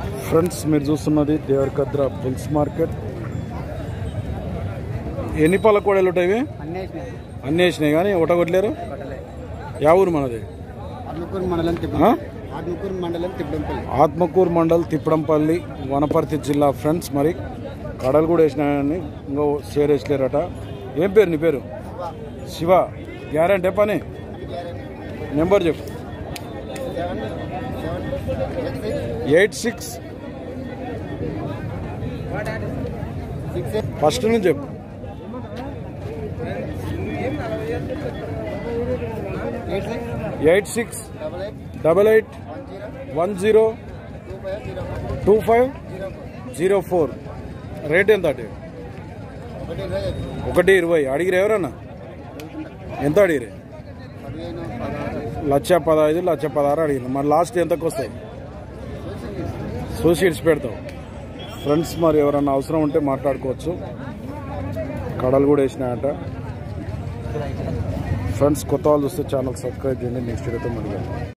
Friends మీరు చూస్తున్నది Devarakadra bulls market ఎన్ని పళ్ళ కోడలు ఉంటాయి ఇవి? అన్నేసినాయి అన్నీ వేసినాయి కానీ ఒకటొకట్లేరు కొట్టలే యా ఊరు మనది ఆత్మకూరు మండలం ఆ? తిప్పడం ఆత్మకూరు మండలం తిప్పడంపల్లి ఆత్మకూరు మండల్ తిప్పడంపల్లి వనపర్తి జిల్లా ఫ్రెండ్స్ మరి కడలు కూడా వేసినాయని ఇంకో షేర్ వేసలేరట ఏం పేరు నీ పేరు శివ గ్యారంటీ పని నెంబర్ చెప్పు ఎయిట్ సిక్స్ ఫస్ట్ నుంచి చెప్పు eight six double eight double eight one zero one zero two five two five zero zero four zero four rate ఎంత అటు ఒకటి ఇరవై ఐదు ఒకటి ఇరవై అడిగిరు ఎవరన్నా ఎంత అడిగిరు పదిహేను పదహారు లక్ష పదహైదు లక్ష పదహారు అడిగిరు మరి లాస్ట్ ఎంతకు వస్తాయి చూసి ఇడిచి పెడతాం ఫ్రెండ్స్ మరి ఎవరన్నా అవసరం ఉంటే మాట్లాడుకోవచ్చు కడలు కూడా వేసినాయట ఫ్రెండ్స్ కొత్త వాళ్ళు చూస్తే ఛానల్ సబ్స్క్రైబ్ చేయండి నెక్స్ట్ వీడియోతో మళ్ళీ కలుద్దాం.